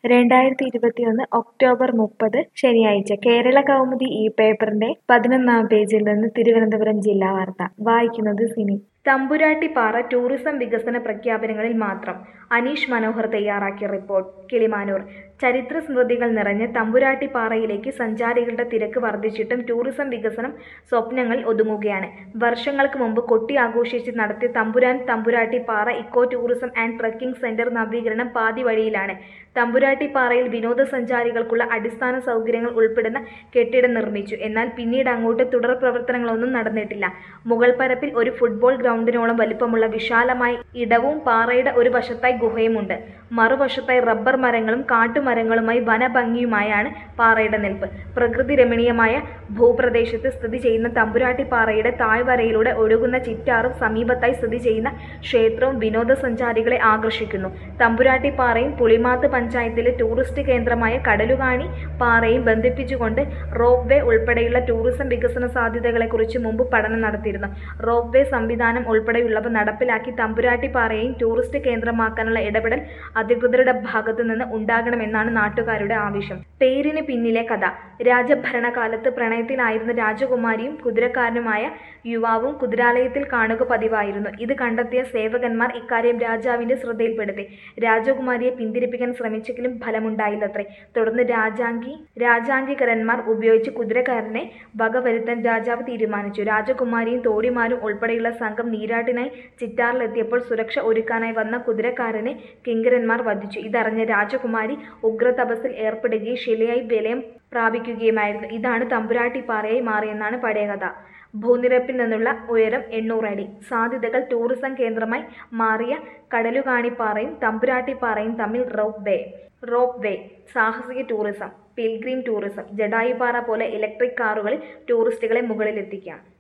രണ്ടായിരത്തി ഇരുപത്തിയൊന്ന് ഒക്ടോബർ മുപ്പത് ശനിയാഴ്ച കേരള കൗമുദി ഈ പേപ്പറിന്റെ പതിനൊന്നാം പേജിൽ നിന്ന് തിരുവനന്തപുരം ജില്ലാ വാർത്ത വായിക്കുന്നത് സിനി തമ്പുരാട്ടിപ്പാറ ടൂറിസം വികസന പ്രഖ്യാപനങ്ങളിൽ മാത്രം അനീഷ് മനോഹർ തയ്യാറാക്കിയ റിപ്പോർട്ട് കിളിമാനൂർ ചരിത്ര സ്മൃതികൾ നിറഞ്ഞ തമ്പുരാട്ടിപ്പാറയിലേക്ക് സഞ്ചാരികളുടെ തിരക്ക് വർദ്ധിച്ചിട്ടും ടൂറിസം വികസനം സ്വപ്നങ്ങൾ ഒതുങ്ങുകയാണ് വർഷങ്ങൾക്ക് മുമ്പ് കൊട്ടി ആഘോഷിച്ച് നടത്തിയ Thampuran Thampurattippara eco tourism and trekking centre നവീകരണം പാതി വഴിയിലാണ് തമ്പുരാട്ടിപ്പാറയിൽ വിനോദസഞ്ചാരികൾക്കുള്ള അടിസ്ഥാന സൗകര്യങ്ങൾ ഉൾപ്പെടുന്ന കെട്ടിടം നിർമ്മിച്ചു എന്നാൽ പിന്നീട് അങ്ങോട്ട് തുടർ പ്രവർത്തനങ്ങളൊന്നും നടന്നിട്ടില്ല മുകൾ പരപ്പിൽ ഒരു ഫുട്ബോൾ ഗ്രൗണ്ടിനോളം വലിപ്പമുള്ള വിശാലമായ ഇടവും പാറയുടെ ഒരു വശത്തായി ഗുഹയുമുണ്ട് മറുവശത്തായി റബ്ബർ മരങ്ങളും കാട്ടുമരങ്ങളുമായി വനഭംഗിയുമായാണ് പാറയുടെ നിൽപ്പ് പ്രകൃതി രമണീയമായ ഭൂപ്രദേശത്ത് സ്ഥിതി ചെയ്യുന്ന തമ്പുരാട്ടിപ്പാറയുടെ താഴ്വരയിലൂടെ ഒഴുകുന്ന ചിറ്റാറും സമീപത്തായി സ്ഥിതി ചെയ്യുന്ന ക്ഷേത്രവും വിനോദസഞ്ചാരികളെ ആകർഷിക്കുന്നു തമ്പുരാട്ടിപ്പാറയും പുളിമാത്ത് പഞ്ചായത്തിലെ ടൂറിസ്റ്റ് കേന്ദ്രമായ കടലുകാണി പാറയും ബന്ധിപ്പിച്ചുകൊണ്ട് റോപ്പ് വേ ഉൾപ്പെടെയുള്ള ടൂറിസം വികസന സാധ്യതകളെക്കുറിച്ച് മുമ്പ് പഠനം നടത്തിയിരുന്നു റോപ്പ് വേ സംവിധാനം ഉൾപ്പെടെയുള്ളവ നടപ്പിലാക്കി തമ്പുരാട്ടിപ്പാറയെയും ടൂറിസ്റ്റ് കേന്ദ്രമാക്കാനുള്ള ഇടപെടൽ അധികൃതരുടെ ഭാഗത്തു നിന്ന് ഉണ്ടാകണമെന്നാണ് നാട്ടുകാരുടെ ആവശ്യം പേരിന് പിന്നിലെ കഥ രാജഭരണകാലത്ത് പ്രണയത്തിലായിരുന്ന രാജകുമാരിയും കുതിരക്കാരനുമായ യുവാവും കുതിരാലയത്തിൽ കാണുക പതിവായിരുന്നു ഇത് കണ്ടെത്തിയ സേവകന്മാർ ഇക്കാര്യം രാജാവിന്റെ ശ്രദ്ധയിൽപ്പെടുത്തി രാജകുമാരിയെ പിന്തിരിപ്പിക്കാൻ ശ്രമിച്ചെങ്കിലും ഫലമുണ്ടായില്ലത്രേ തുടർന്ന് രാജാംഗി രാജാംഗികരന്മാർ ഉപയോഗിച്ച് കുതിരക്കാരനെ വകവരുത്താൻ രാജാവ് തീരുമാനിച്ചു രാജകുമാരിയും തോടിമാരും ഉൾപ്പെടെയുള്ള സംഘം നീരാട്ടിനായി ചിറ്റാറിലെത്തിയപ്പോൾ സുരക്ഷ ഒരുക്കാനായി വന്ന കുതിരക്കാരനെ കിങ്കരന്മാർ വധിച്ചു ഇതറിഞ്ഞ രാജകുമാരി ഉഗ്രതപസ്സിൽ ഏർപ്പെടുകയും ശിലയായി വിലയം പ്രാപിക്കുകയുമായിരുന്നു ഇതാണ് തമ്പുരാട്ടിപ്പാറയായി മാറിയെന്നാണ് പഴയ കഥ ഭൂനിരപ്പിൽ നിന്നുള്ള ഉയരം എണ്ണൂറ് അടി സാധ്യതകൾ ടൂറിസം കേന്ദ്രമായി മാറിയ കടലുകാണിപ്പാറയും തമ്പുരാട്ടിപ്പാറയും തമ്മിൽ റോപ്പ് വേ റോപ്പ് വേ സാഹസിക ടൂറിസം പിൽഗ്രീം ടൂറിസം ജഡായുപാറ പോലെ ഇലക്ട്രിക് കാറുകളിൽ ടൂറിസ്റ്റുകളെ മുകളിലെത്തിക്കാം